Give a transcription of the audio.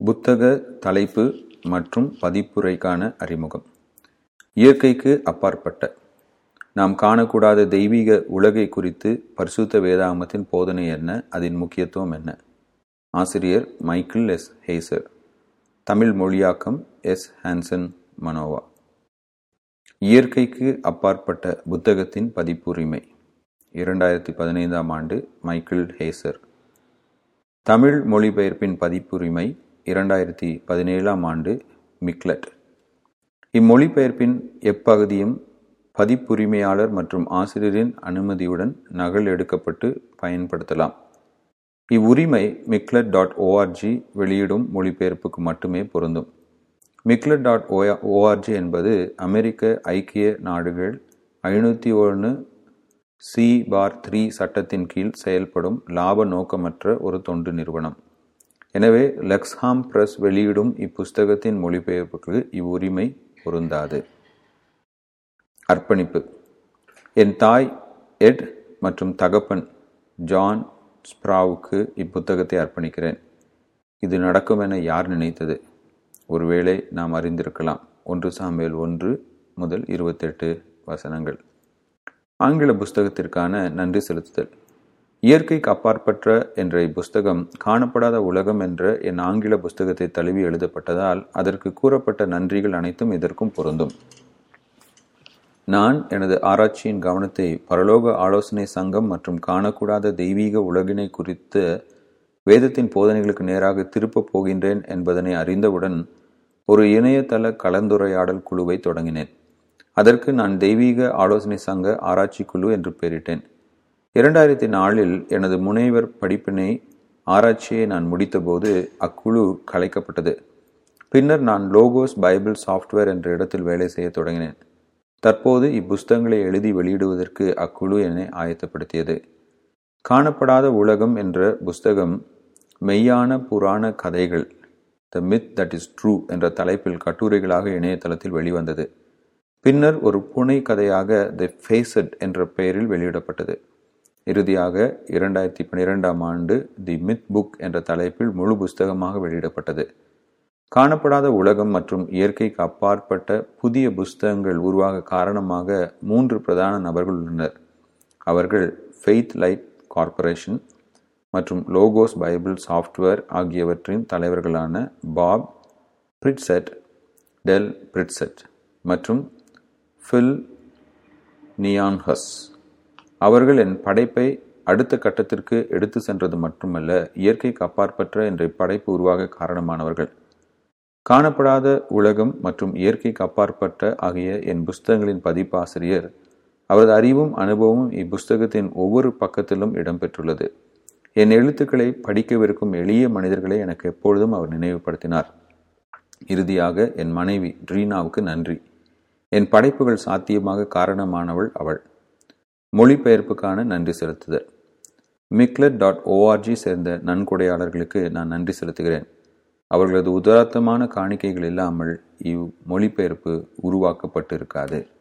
புத்தக தலைப்பு மற்றும் பதிப்புரைக்கான அறிமுகம் இயற்கைக்கு அப்பாற்பட்ட நாம் காணக்கூடாத தெய்வீக உலகை குறித்து பரிசுத்த வேதாகமத்தின் போதனை என்ன அதன் முக்கியத்துவம் என்ன ஆசிரியர் மைக்கேல் எஸ் ஹேசர் தமிழ் மொழியாக்கம் எஸ் ஹான்சன் மனோவா இயற்கைக்கு அப்பாற்பட்ட புத்தகத்தின் பதிப்புரிமை இரண்டாயிரத்தி பதினைந்தாம் ஆண்டு மைக்கேல் ஹேசர் தமிழ் மொழிபெயர்ப்பின் பதிப்புரிமை இரண்டாயிரத்தி பதினேழாம் ஆண்டு மிக்லட் இம்மொழிபெயர்ப்பின் எப்பகுதியும் பதிப்புரிமையாளர் மற்றும் ஆசிரியரின் அனுமதியுடன் நகல் எடுக்கப்பட்டு பயன்படுத்தலாம் இவ்வுரிமை மிக்லட் டாட் ஓஆர்ஜி வெளியிடும் மொழிபெயர்ப்புக்கு மட்டுமே பொருந்தும் மிக்லட் டாட் ஓஆர்ஜி என்பது அமெரிக்க ஐக்கிய நாடுகள் ஐநூற்றி ஒன்று சி பார் த்ரீ சட்டத்தின் கீழ் செயல்படும் லாப நோக்கமற்ற ஒரு தொண்டு நிறுவனம் எனவே லெக்ஸ்ஹாம் பிரஸ் வெளியிடும் இப்புஸ்தகத்தின் மொழிபெயர்ப்புக்கு இவ்வுரிமை பொருந்தாது அர்ப்பணிப்பு என் தாய் எட் மற்றும் தகப்பன் ஜான் ஸ்ப்ராவுக்கு இப்புத்தகத்தை அர்ப்பணிக்கிறேன் இது நடக்கும் என யார் நினைத்தது ஒருவேளை நாம் அறிந்திருக்கலாம் ஒன்று சாம்பேல் ஒன்று முதல் இருபத்தெட்டு வசனங்கள் ஆங்கில புஸ்தகத்திற்கான நன்றி செலுத்துதல் இயற்கைக்கு அப்பாற்பற்ற என்ற இப்புஸ்தகம் காணப்படாத உலகம் என்ற என் ஆங்கில புஸ்தகத்தை தழுவி எழுதப்பட்டதால் அதற்கு கூறப்பட்ட நன்றிகள் அனைத்தும் இதற்கும் பொருந்தும் நான் எனது ஆராய்ச்சியின் கவனத்தை பரலோக ஆலோசனை சங்கம் மற்றும் காணக்கூடாத தெய்வீக உலகினை குறித்த வேதத்தின் போதனைகளுக்கு நேராக திருப்பப் போகின்றேன் என்பதனை அறிந்தவுடன் ஒரு இணையதள கலந்துரையாடல் குழுவை தொடங்கினேன் அதற்கு நான் தெய்வீக ஆலோசனை சங்க ஆராய்ச்சி குழு என்று பெயரிட்டேன் இரண்டாயிரத்தி நாலில் எனது முனைவர் படிப்பினை ஆராய்ச்சியை நான் முடித்தபோது அக்குழு கலைக்கப்பட்டது பின்னர் நான் லோகோஸ் பைபிள் சாஃப்ட்வேர் என்ற இடத்தில் வேலை செய்ய தொடங்கினேன் தற்போது இப்புஸ்தகங்களை எழுதி வெளியிடுவதற்கு அக்குழு என்னை ஆயத்தப்படுத்தியது காணப்படாத உலகம் என்ற புஸ்தகம் மெய்யான புராண கதைகள் the myth that is true என்ற தலைப்பில் கட்டுரைகளாக இணையதளத்தில் வெளிவந்தது பின்னர் ஒரு புனை கதையாக தி ஃபேசட் என்ற பெயரில் வெளியிடப்பட்டது இறுதியாக இரண்டாயிரத்தி பன்னிரெண்டாம் ஆண்டு தி மித் புக் என்ற தலைப்பில் முழு புஸ்தகமாக வெளியிடப்பட்டது காணப்படாத உலகம் மற்றும் இயற்கைக்கு அப்பாற்பட்ட புதிய புஸ்தகங்கள் உருவாக காரணமாக மூன்று பிரதான நபர்கள் உள்ளனர் அவர்கள் ஃபெய்த் லைட் கார்ப்பரேஷன் மற்றும் லோகோஸ் பைபிள் சாஃப்ட்வேர் ஆகியவற்றின் தலைவர்களான பாப் பிரிட்செட் டெல் பிரிட்செட் மற்றும் ஃபில் நியான்ஹஸ் அவர்கள் என் படைப்பை அடுத்த கட்டத்திற்கு எடுத்து சென்றது மட்டுமல்ல இயற்கைக்கு அப்பாற்பற்ற என்ற இப்படைப்பு உருவாக காரணமானவர்கள் காணப்படாத உலகம் மற்றும் இயற்கைக்கு அப்பாற்பட்ட ஆகிய என் புஸ்தகங்களின் பதிப்பாசிரியர் அவரது அறிவும் அனுபவமும் இப்புஸ்தகத்தின் ஒவ்வொரு பக்கத்திலும் இடம்பெற்றுள்ளது என் எழுத்துக்களை படிக்கவிருக்கும் எளிய மனிதர்களை எனக்கு எப்பொழுதும் அவர் நினைவுபடுத்தினார் இறுதியாக என் மனைவி ட்ரீனாவுக்கு நன்றி என் படைப்புகள் சாத்தியமாக காரணமானவள் அவள் மொழிபெயர்ப்புக்கான நன்றி செலுத்துதல் மிக்லட் டாட் ஓஆர்ஜி சேர்ந்த நன்கொடையாளர்களுக்கு நான் நன்றி செலுத்துகிறேன் அவர்களது உதார்த்தமான காணிக்கைகள் இல்லாமல் இவ் மொழிபெயர்ப்பு உருவாக்கப்பட்டிருக்காது